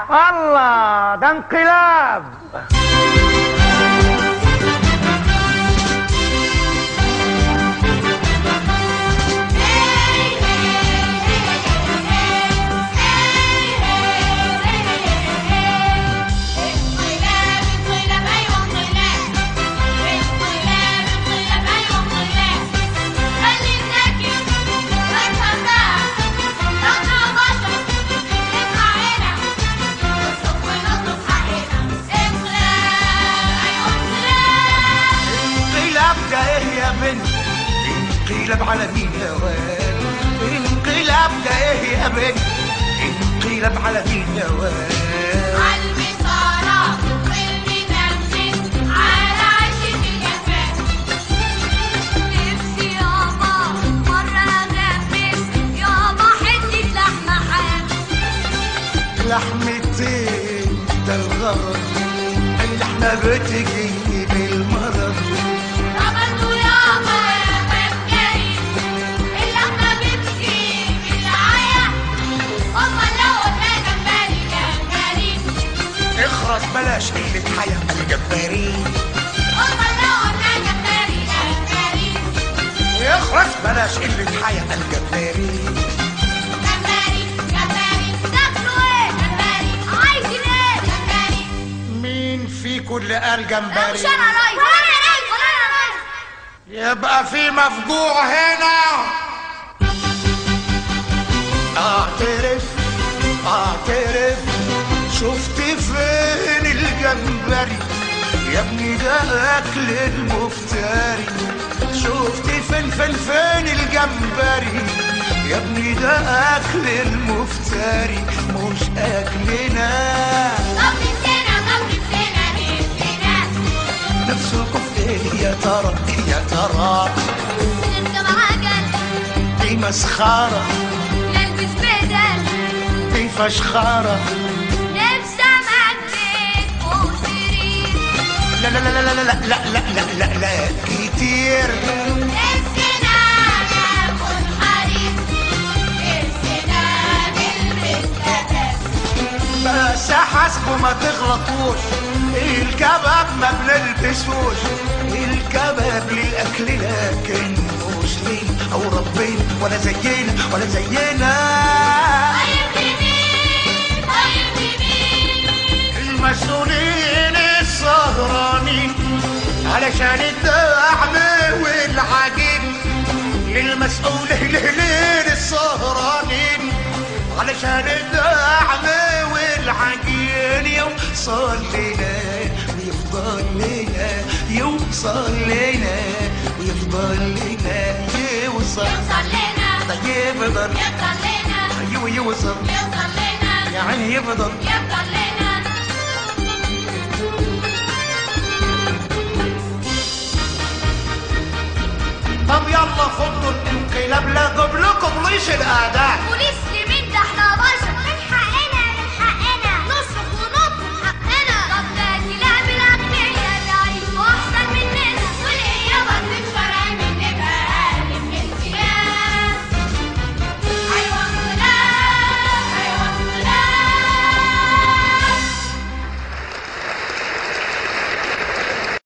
الله ده انقلاب انقلاب ده ايه يا بنت انقلاب على مين يا واد انقلاب ده ايه يا بنت انقلاب على مين يا واد لحمتين ده الغرض اللحمة بتجي بالمرض اخرس بلاش قلة حياة الجبارين اخرس بلاش قلة حياة الجبارين مين فيكم اللي قال جمبري مش انا يا ريس ولا انا يا ريس ولا انا يا ريس يبقى في مفجوع هنا اعترف اعترف شفت فين الجمبري يا ابني ده اكل المفتري شفت فين فين فين الجمبري يا ابني ده اكل المفتري مش اكلنا نفسكم في ايه يا ترى يا ترى دي مسخرة دي فشخرة لا لا لا لا لا لا لا لا لا لا لا كتير بس حاسبوا ما تغلطوش الكباب ما بنلبسوش الكباب للاكل لكن مش لين او ربين ولا زينا ولا زينا المسؤولين السهرانين علشان الدعم والعجين للمسؤول لهلين السهرانين علشان الدعم والعجين يوصل لنا ويفضل لنا يوصل لنا ويفضل لنا يوصل طيب يفضل ايوه يوصل يعني يفضل طب يلا خدوا